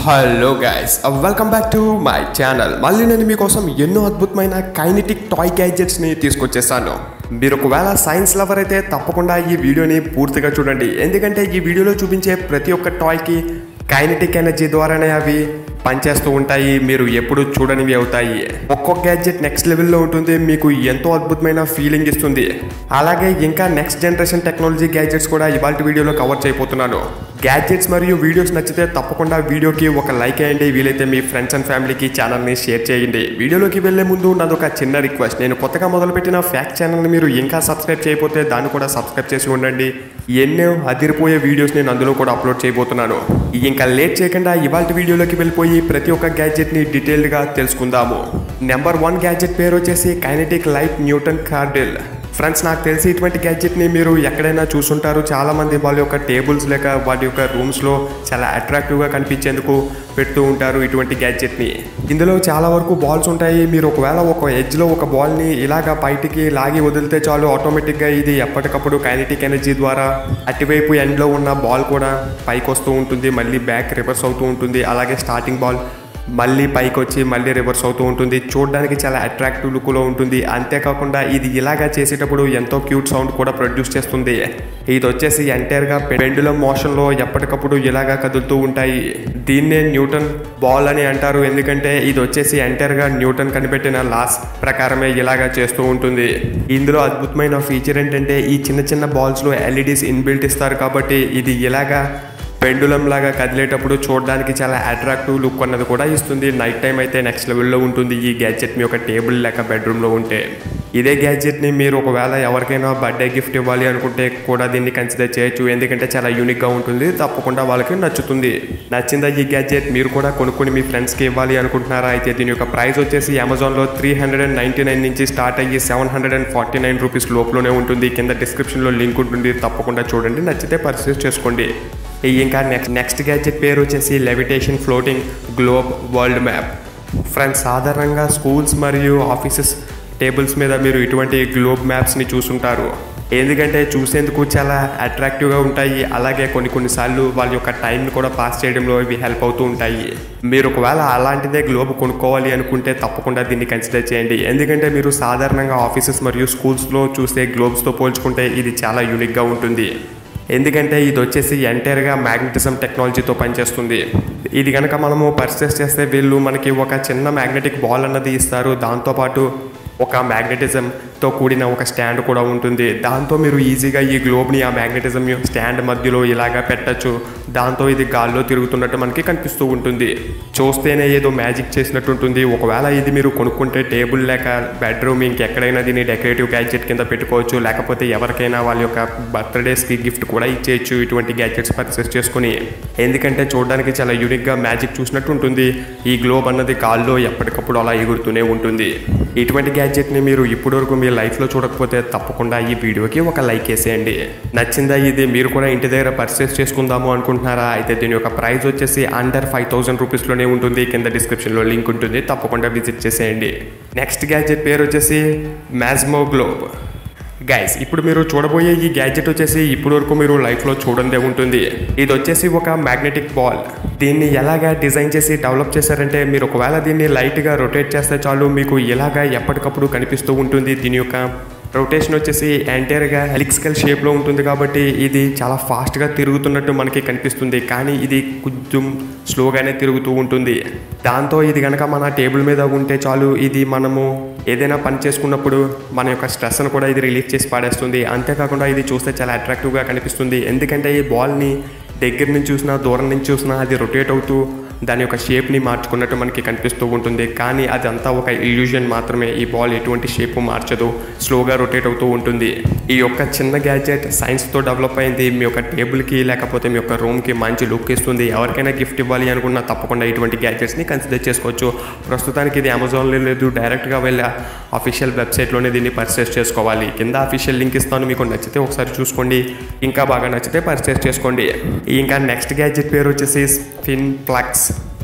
hello guys welcome back to my channel మళ్ళీ నేను మీకోసం ఎన్నో అద్భుతమైన కైనటిక్ టాయ్ గ్యాడ్జెట్స్ని తీసుకొచ్చేసాను మీరు ఒకవేళ సైన్స్ లవర్ అయితే తప్పకుండా ఈ వీడియోని పూర్తిగా చూడండి ఎందుకంటే ఈ వీడియోలో చూపించే ప్రతి ఒక్క టాయ్కి కైనటిక్ ఎనర్జీ ద్వారానే అవి పనిచేస్తూ ఉంటాయి మీరు ఎప్పుడు చూడనివి అవుతాయి ఒక్కొక్క గ్యాడ్జెట్ నెక్స్ట్ లెవెల్లో ఉంటుంది మీకు ఎంతో అద్భుతమైన ఫీలింగ్ ఇస్తుంది అలాగే ఇంకా నెక్స్ట్ జనరేషన్ టెక్నాలజీ గ్యాడ్జెట్స్ కూడా ఇవాళ వీడియోలో కవర్ చేయబోతున్నాను గ్యాడ్జెట్స్ మరియు వీడియోస్ నచ్చితే తప్పకుండా వీడియోకి ఒక లైక్ వేయండి వీలైతే మీ ఫ్రెండ్స్ అండ్ ఫ్యామిలీకి ఛానల్ని షేర్ చేయండి వీడియోలోకి వెళ్లే ముందు నాది ఒక చిన్న రిక్వెస్ట్ నేను కొత్తగా మొదలుపెట్టిన ఫ్యాక్ట్ ఛానల్ని మీరు ఇంకా సబ్స్క్రైబ్ చేయకపోతే దాన్ని కూడా సబ్స్క్రైబ్ చేసి ఉండండి ఎన్నో అదిరిపోయే వీడియోస్ నేను అందులో కూడా అప్లోడ్ చేయబోతున్నాను ఇంకా లేట్ చేయకుండా ఇవాళ వీడియోలోకి వెళ్ళిపోయి ప్రతి ఒక్క గ్యాడ్జెట్ని డీటెయిల్డ్గా తెలుసుకుందాము నెంబర్ వన్ గ్యాడ్జెట్ పేరు వచ్చేసి kinetic light newton cradle friends నాకు తెలిసి ఇటువంటి గ్యాడ్జెట్ని మీరు ఎక్కడైనా చూసుంటారు చాలామంది వాళ్ళ యొక్క టేబుల్స్ లేక వాటి యొక్క రూమ్స్లో చాలా అట్రాక్టివ్గా కనిపించేందుకు పెడుతూ ఉంటారు ఇటువంటి గ్యాడ్జెట్ని ఇందులో చాలా వరకు బాల్స్ ఉంటాయి మీరు ఒకవేళ ఒక ఎడ్జ్లో ఒక బాల్ని ఇలాగ బయటికి లాగి వదిలితే చాలు ఆటోమేటిక్గా ఇది ఎప్పటికప్పుడు కైనటిక్ ఎనర్జీ ద్వారా అటువైపు ఎండ్లో ఉన్న బాల్ కూడా పైకి వస్తూ ఉంటుంది మళ్ళీ బ్యాక్ రివర్స్ అవుతూ ఉంటుంది అలాగే స్టార్టింగ్ బాల్ మళ్ళీ పైకి వచ్చి మళ్ళీ రివర్స్ అవుతూ ఉంటుంది చూడడానికి చాలా అట్రాక్టివ్ లుక్లో ఉంటుంది అంతేకాకుండా ఇది ఇలాగా చేసేటప్పుడు ఎంతో క్యూట్ సౌండ్ కూడా ప్రొడ్యూస్ చేస్తుంది ఇది వచ్చేసి ఎంటైర్గా పెండులం మోషన్లో ఎప్పటికప్పుడు ఇలాగా కదులుతూ ఉంటాయి దీన్నే న్యూటన్ బాల్ అని అంటారు ఎందుకంటే ఇది వచ్చేసి ఎంటైర్గా న్యూటన్ కనిపెట్టిన లాస్ ప్రకారమే ఇలాగా చేస్తూ ఉంటుంది ఇందులో అద్భుతమైన ఫీచర్ ఏంటంటే ఈ చిన్న చిన్న బాల్స్లో ఎల్ఈడీస్ ఇన్బిల్ట్ ఇస్తారు కాబట్టి ఇది ఇలాగా పెండులం లాగా కదిలేటప్పుడు చూడడానికి చాలా అట్రాక్టివ్ లుక్ అన్నది కూడా ఇస్తుంది నైట్ టైం అయితే నెక్స్ట్ లెవెల్లో ఉంటుంది ఈ గ్యాడ్జెట్ మీ ఒక టేబుల్ లేక బెడ్రూమ్లో ఉంటే ఇదే గ్యాడ్జెట్ని మీరు ఒకవేళ ఎవరికైనా బర్త్డే గిఫ్ట్ ఇవ్వాలి అనుకుంటే కూడా దీన్ని కన్సిడర్ చేయొచ్చు ఎందుకంటే చాలా యూనిక్గా ఉంటుంది తప్పకుండా వాళ్ళకి నచ్చుతుంది నచ్చిందా ఈ గ్యాడ్జెట్ మీరు కూడా కొనుక్కొని మీ ఫ్రెండ్స్కి ఇవ్వాలి అనుకుంటున్నారా అయితే దీని యొక్క ప్రైస్ వచ్చేసి అమెజాన్లో three hundred and ninety nine నుంచి స్టార్ట్ అయ్యి seven hundred and forty nine rupees లోపలనే ఉంటుంది కింద డిస్క్రిప్షన్లో లింక్ ఉంటుంది తప్పకుండా చూడండి నచ్చితే పర్చేస్ చేసుకోండి ఇంకా నెక్స్ట్ నెక్స్ట్ గ్యాడ్జెట్ పేరు వచ్చేసి levitation floating globe world map friends సాధారణంగా స్కూల్స్ మరియు ఆఫీసెస్ టేబుల్స్ మీద మీరు ఇటువంటి గ్లోబ్ మ్యాప్స్ని చూసుంటారు ఎందుకంటే చూసేందుకు చాలా అట్రాక్టివ్గా ఉంటాయి అలాగే కొన్ని కొన్నిసార్లు వాళ్ళ యొక్క టైంని కూడా పాస్ చేయడంలో ఇవి హెల్ప్ అవుతూ ఉంటాయి మీరు ఒకవేళ అలాంటిదే గ్లోబ్ కొనుక్కోవాలి అనుకుంటే తప్పకుండా దీన్ని కన్సిడర్ చేయండి ఎందుకంటే మీరు సాధారణంగా ఆఫీసెస్ మరియు స్కూల్స్లో చూసే గ్లోబ్స్తో పోల్చుకుంటే ఇది చాలా యూనిక్గా ఉంటుంది ఎందుకంటే ఇది వచ్చేసి ఎంటైర్గా మ్యాగ్నెటిజం టెక్నాలజీతో పనిచేస్తుంది ఇది కనుక మనము పర్చేస్ చేస్తే వీళ్ళు మనకి ఒక చిన్న మ్యాగ్నెటిక్ బాల్ అన్నది ఇస్తారు దాంతోపాటు ఒక మ్యాగ్నెటిజంతో కూడిన ఒక స్టాండ్ కూడా ఉంటుంది దాంతో మీరు ఈజీగా ఈ గ్లోబ్ని ఆ మ్యాగ్నెటిజం స్టాండ్ మధ్యలో ఇలాగా పెట్టచ్చు దాంతో ఇది గాల్లో తిరుగుతున్నట్టు మనకి కనిపిస్తూ ఉంటుంది చూస్తేనే ఏదో మ్యాజిక్ చేసినట్టు ఉంటుంది ఒకవేళ ఇది మీరు కొనుక్కుంటే టేబుల్ లేక బెడ్రూమ్ ఇంకెక్కడైనా దీన్ని డెకరేటివ్ గ్యాడ్జెట్ కింద పెట్టుకోవచ్చు లేకపోతే ఎవరికైనా వాళ్ళ యొక్క బర్త్డేస్కి గిఫ్ట్ కూడా ఇచ్చేయచ్చు ఇటువంటి గ్యాడ్జెట్స్ పర్చేస్ చేసుకుని ఎందుకంటే చూడడానికి చాలా యూనిక్గా మ్యాజిక్ చూసినట్టు ఉంటుంది ఈ గ్లోబ్ అన్నది గాల్లో ఎప్పటికప్పుడు అలా ఎగురుతూనే ఉంటుంది ఇటువంటి గ్యాడ్జెట్ని మీరు ఇప్పటివరకు మీ లైఫ్లో చూడకపోతే తప్పకుండా ఈ వీడియోకి ఒక లైక్ వేసేయండి నచ్చిందా ఇది మీరు కూడా ఇంటి దగ్గర పర్చేస్ చేసుకుందాము అనుకుంటున్నారా అయితే దీని యొక్క ప్రైస్ వచ్చేసి అండర్ ఫైవ్ థౌసండ్ రూపీస్లోనే ఉంటుంది కింద డిస్క్రిప్షన్లో లింక్ ఉంటుంది తప్పకుండా విజిట్ చేసేయండి నెక్స్ట్ గ్యాడ్జెట్ పేరు వచ్చేసి మ్యాజ్మో గ్లోబ్ గైస్ ఇప్పుడు మీరు చూడబోయే ఈ గ్యాడ్జెట్ వచ్చేసి ఇప్పటి వరకు మీరు లైఫ్లో చూడందే ఉంటుంది ఇది వచ్చేసి ఒక మ్యాగ్నెటిక్ బాల్ దీన్ని ఎలాగా డిజైన్ చేసి డెవలప్ చేశారంటే మీరు ఒకవేళ దీన్ని లైట్గా రొటేట్ చేస్తే చాలు మీకు ఇలాగా ఎప్పటికప్పుడు కనిపిస్తూ ఉంటుంది దీని యొక్క రొటేషన్ వచ్చేసి ఎంటైర్గా హెలిక్స్కల్ షేప్లో ఉంటుంది కాబట్టి ఇది చాలా ఫాస్ట్గా తిరుగుతున్నట్టు మనకి కనిపిస్తుంది కానీ ఇది కొంచెం స్లోగానే తిరుగుతూ ఉంటుంది దాంతో ఇది కనుక మన టేబుల్ మీద ఉంటే చాలు ఇది మనము ఏదైనా పని చేసుకున్నప్పుడు మన యొక్క స్ట్రెస్ను కూడా ఇది రిలీఫ్ చేసి పాడేస్తుంది అంతేకాకుండా ఇది చూస్తే చాలా అట్రాక్టివ్గా కనిపిస్తుంది ఎందుకంటే ఈ బాల్ని దగ్గర నుంచి చూసినా దూరం నుంచి చూసినా అది రొటేట్ అవుతూ దాని యొక్క షేప్ని మార్చుకున్నట్టు మనకి కనిపిస్తూ ఉంటుంది కానీ అదంతా ఒక ఇల్యూజన్ మాత్రమే ఈ బాల్ ఎటువంటి షేప్ మార్చదు స్లోగా రొటేట్ అవుతూ ఉంటుంది ఈ యొక్క చిన్న గ్యాడ్జెట్ సైన్స్తో డెవలప్ అయింది మీ యొక్క టేబుల్కి లేకపోతే మీ యొక్క రూమ్కి మంచి లుక్ ఇస్తుంది ఎవరికైనా గిఫ్ట్ ఇవ్వాలి అనుకున్నా తప్పకుండా ఇటువంటి గ్యాడ్జెట్స్ని కన్సిడర్ చేసుకోవచ్చు ప్రస్తుతానికి ఇది అమెజాన్లో లేదు డైరెక్ట్గా వెళ్ళి అఫీషియల్ వెబ్సైట్లోనే దీన్ని పర్చేస్ చేసుకోవాలి కింద అఫీషియల్ లింక్ ఇస్తాను మీకు నచ్చితే ఒకసారి చూసుకోండి ఇంకా బాగా నచ్చితే పర్చేస్ చేసుకోండి ఇంకా నెక్స్ట్ గ్యాడ్జెట్ పేరు వచ్చేసి స్పిన్ ప్లక్స్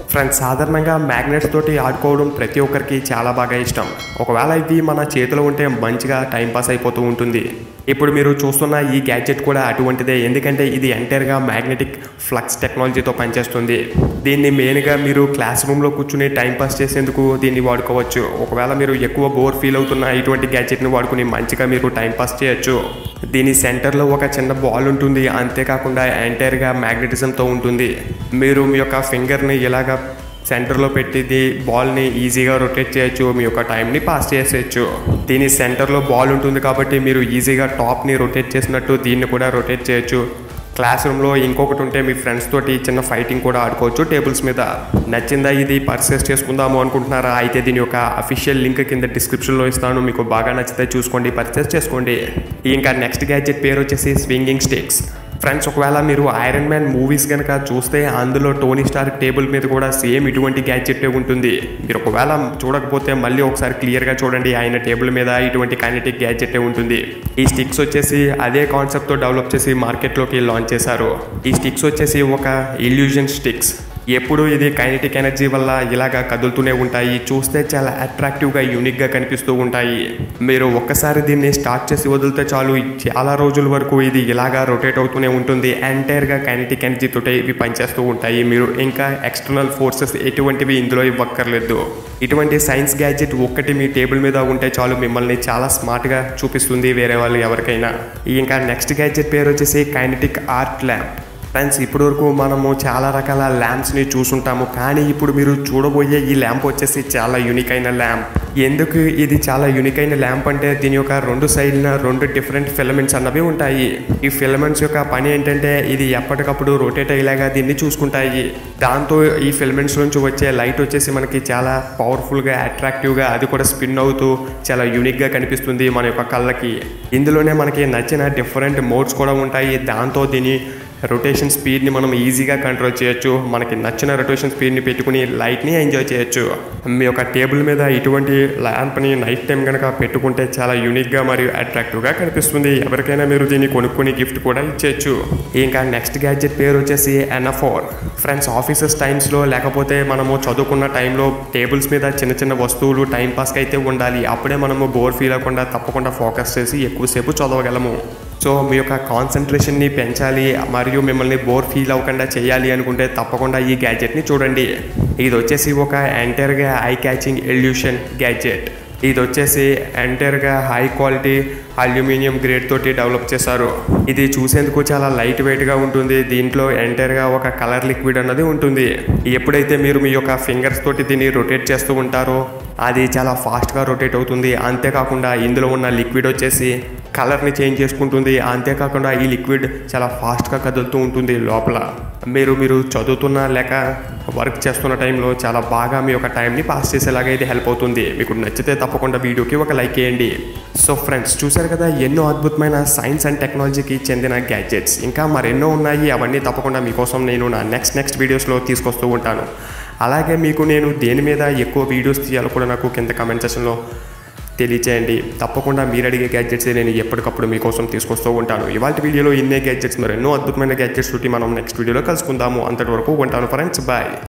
ఫ్రెండ్స్ సాధారణంగా మ్యాగ్నెట్స్ తోటి ఆడుకోవడం ప్రతి ఒక్కరికి చాలా బాగా ఇష్టం ఒకవేళ ఇవి మన చేతిలో ఉంటే మంచిగా టైం పాస్ అయిపోతూ ఉంటుంది ఇప్పుడు మీరు చూస్తున్న ఈ గ్యాడ్జెట్ కూడా అటువంటిదే ఎందుకంటే ఇది ఎంటైర్గా మ్యాగ్నెటిక్ ఫ్లక్స్ టెక్నాలజీతో పనిచేస్తుంది దీన్ని మెయిన్గా మీరు క్లాస్ రూమ్లో కూర్చుని టైం పాస్ చేసేందుకు దీన్ని వాడుకోవచ్చు ఒకవేళ మీరు ఎక్కువ బోర్ ఫీల్ అవుతున్న ఇటువంటి గ్యాడ్జెట్ని వాడుకుని మంచిగా మీరు టైం పాస్ చేయొచ్చు దీని సెంటర్లో ఒక చిన్న బాల్ ఉంటుంది అంతేకాకుండా ఎంటైర్గా మ్యాగ్నెటిజంతో ఉంటుంది మీరు మీ యొక్క ఫింగర్ని ఇలాగా సెంటర్లో పెట్టి ఇది బాల్ని ఈజీగా రొటేట్ చేయొచ్చు మీ యొక్క టైంని పాస్ చేసేయచ్చు దీని సెంటర్లో బాల్ ఉంటుంది కాబట్టి మీరు ఈజీగా టాప్ని రొటేట్ చేసినట్టు దీన్ని కూడా రొటేట్ చేయొచ్చు క్లాస్ రూమ్లో ఇంకొకటి ఉంటే మీ ఫ్రెండ్స్ తోటి చిన్న ఫైటింగ్ కూడా ఆడుకోవచ్చు టేబుల్స్ మీద నచ్చిందా ఇది పర్చేస్ చేసుకుందాము అనుకుంటున్నారా అయితే దీని యొక్క అఫీషియల్ లింక్ కింద డిస్క్రిప్షన్లో ఇస్తాను మీకు బాగా నచ్చితే చూసుకోండి పర్చేస్ చేసుకోండి ఇంకా నెక్స్ట్ గ్యాడ్జెట్ పేరు వచ్చేసి స్వింగింగ్ స్టిక్స్ ఫ్రెండ్స్ ఒకవేళ మీరు ఐరన్ మ్యాన్ మూవీస్ కనుక చూస్తే అందులో టోనీ స్టార్ టేబుల్ మీద కూడా సేమ్ ఇటువంటి గ్యాడ్జెట్టే ఉంటుంది మీరు ఒకవేళ చూడకపోతే మళ్ళీ ఒకసారి క్లియర్గా చూడండి ఆయన టేబుల్ మీద ఇటువంటి కైనటిక్ గ్యాడ్జెట్టే ఉంటుంది ఈ స్టిక్స్ వచ్చేసి అదే కాన్సెప్ట్తో డెవలప్ చేసి మార్కెట్లోకి లాంచ్ చేశారు ఈ స్టిక్స్ వచ్చేసి ఒక ఇల్యూజన్ స్టిక్స్ ఎప్పుడు ఇది కైనటిక్ ఎనర్జీ వల్ల ఇలాగా కదులుతూనే ఉంటాయి చూస్తే చాలా అట్రాక్టివ్గా యూనిక్గా కనిపిస్తూ ఉంటాయి మీరు ఒక్కసారి దీన్ని స్టార్ట్ చేసి వదిలితే చాలు చాలా రోజుల వరకు ఇది ఇలాగా రొటేట్ అవుతూనే ఉంటుంది ఎంటైర్గా కైనటిక్ ఎనర్జీ తోటే ఇవి పనిచేస్తూ ఉంటాయి మీరు ఇంకా ఎక్స్టర్నల్ ఫోర్సెస్ ఎటువంటివి ఇందులో ఇవ్వక్కర్లేదు ఇటువంటి సైన్స్ గ్యాడ్జెట్ ఒక్కటి మీ టేబుల్ మీద ఉంటే చాలు మిమ్మల్ని చాలా స్మార్ట్గా చూపిస్తుంది వేరే వాళ్ళు ఎవరికైనా ఇంకా నెక్స్ట్ గ్యాడ్జెట్ పేరు వచ్చేసి కైనటిక్ ఆర్ట్ ల్యాంప్ ఫ్రెండ్స్ ఇప్పటి వరకు మనము చాలా రకాల ల్యాంప్స్ని చూసుంటాము కానీ ఇప్పుడు మీరు చూడబోయే ఈ ల్యాంప్ వచ్చేసి చాలా యూనిక్ అయిన ల్యాంప్ ఎందుకు ఇది చాలా యూనిక్ అయిన ల్యాంప్ అంటే దీని యొక్క రెండు సైడ్న రెండు డిఫరెంట్ ఫిలమెంట్స్ అన్నవి ఉంటాయి ఈ ఫిలమెంట్స్ యొక్క పని ఏంటంటే ఇది ఎప్పటికప్పుడు రొటేట్ అయ్యేలాగా దీన్ని చూసుకుంటాయి దాంతో ఈ ఫిలమెంట్స్ నుంచి వచ్చే లైట్ వచ్చేసి మనకి చాలా పవర్ఫుల్గా అట్రాక్టివ్గా అది కూడా స్పిన్ అవుతూ చాలా యూనిక్గా కనిపిస్తుంది మన యొక్క కళ్ళకి ఇందులోనే మనకి నచ్చిన డిఫరెంట్ మోడ్స్ కూడా ఉంటాయి దాంతో దీని రొటేషన్ స్పీడ్ని మనం ఈజీగా కంట్రోల్ చేయొచ్చు మనకి నచ్చిన రొటేషన్ స్పీడ్ని పెట్టుకుని లైట్ని ఎంజాయ్ చేయొచ్చు మీ యొక్క టేబుల్ మీద ఇటువంటి ల్యాంప్ని నైట్ టైం కనుక పెట్టుకుంటే చాలా యూనిక్గా మరియు అట్రాక్టివ్గా కనిపిస్తుంది ఎవరికైనా మీరు దీన్ని కొనుక్కొని గిఫ్ట్ కూడా ఇచ్చేయచ్చు ఇంకా నెక్స్ట్ గ్యాడ్జెట్ పేరు వచ్చేసి ఎనఫోర్ ఫ్రెండ్స్ ఆఫీసెస్ టైమ్స్లో లేకపోతే మనము చదువుకున్న టైంలో టేబుల్స్ మీద చిన్న చిన్న వస్తువులు టైం పాస్కి అయితే ఉండాలి అప్పుడే మనము బోర్ ఫీల్ అవ్వకుండా తప్పకుండా ఫోకస్ చేసి ఎక్కువసేపు చదవగలము సో మీ యొక్క కాన్సన్ట్రేషన్ని పెంచాలి మరియు మిమ్మల్ని బోర్ ఫీల్ అవ్వకుండా చేయాలి అనుకుంటే తప్పకుండా ఈ గ్యాడ్జెట్ని చూడండి ఇది వచ్చేసి ఒక ఎంటైర్గా ఐ క్యాచింగ్ ఎల్యూషన్ గ్యాడ్జెట్ ఇది వచ్చేసి ఎంటైర్గా హై క్వాలిటీ అల్యూమినియం గ్రేడ్ తోటి డెవలప్ చేశారు ఇది చూసేందుకు చాలా లైట్ వెయిట్గా ఉంటుంది దీంట్లో ఎంటైర్గా ఒక కలర్ లిక్విడ్ అన్నది ఉంటుంది ఎప్పుడైతే మీరు మీ యొక్క ఫింగర్స్ తోటి దీన్ని రొటేట్ చేస్తూ ఉంటారో అది చాలా ఫాస్ట్గా రొటేట్ అవుతుంది అంతేకాకుండా ఇందులో ఉన్న లిక్విడ్ వచ్చేసి కలర్ని చేంజ్ చేసుకుంటుంది అంతేకాకుండా ఈ లిక్విడ్ చాలా ఫాస్ట్గా కదులుతూ ఉంటుంది లోపల మీరు మీరు చదువుతున్న లేక వర్క్ చేస్తున్న టైంలో చాలా బాగా మీ యొక్క టైంని పాస్ చేసేలాగా ఇది హెల్ప్ అవుతుంది మీకు నచ్చితే తప్పకుండా వీడియోకి ఒక లైక్ చేయండి సో ఫ్రెండ్స్ చూశారు కదా ఎన్నో అద్భుతమైన సైన్స్ అండ్ టెక్నాలజీకి చెందిన గ్యాడ్జెట్స్ ఇంకా మరెన్నో ఉన్నాయి అవన్నీ తప్పకుండా మీకోసం నేను నా నెక్స్ట్ నెక్స్ట్ వీడియోస్లో తీసుకొస్తూ ఉంటాను అలాగే మీకు నేను దేని మీద ఎక్కువ వీడియోస్ తీయాలో కూడా నాకు కింద కమెంట్ సెషన్లో తెలియచేయండి తప్పకుండా మీరు అడిగే గ్యాడ్జెట్స్ నేను ఎప్పటికప్పుడు మీకోసం తీసుకొస్తూ ఉంటాను ఇవాళ వీడియోలో ఇన్నే గ్యాడ్జెట్స్ మరి ఎన్నో అద్భుతమైన గ్యాడ్జెట్స్ తోటి మనం నెక్స్ట్ వీడియోలో కలుసుకుందాము అంతటి వరకు ఉంటాను ఫ్రెండ్స్ బాయ్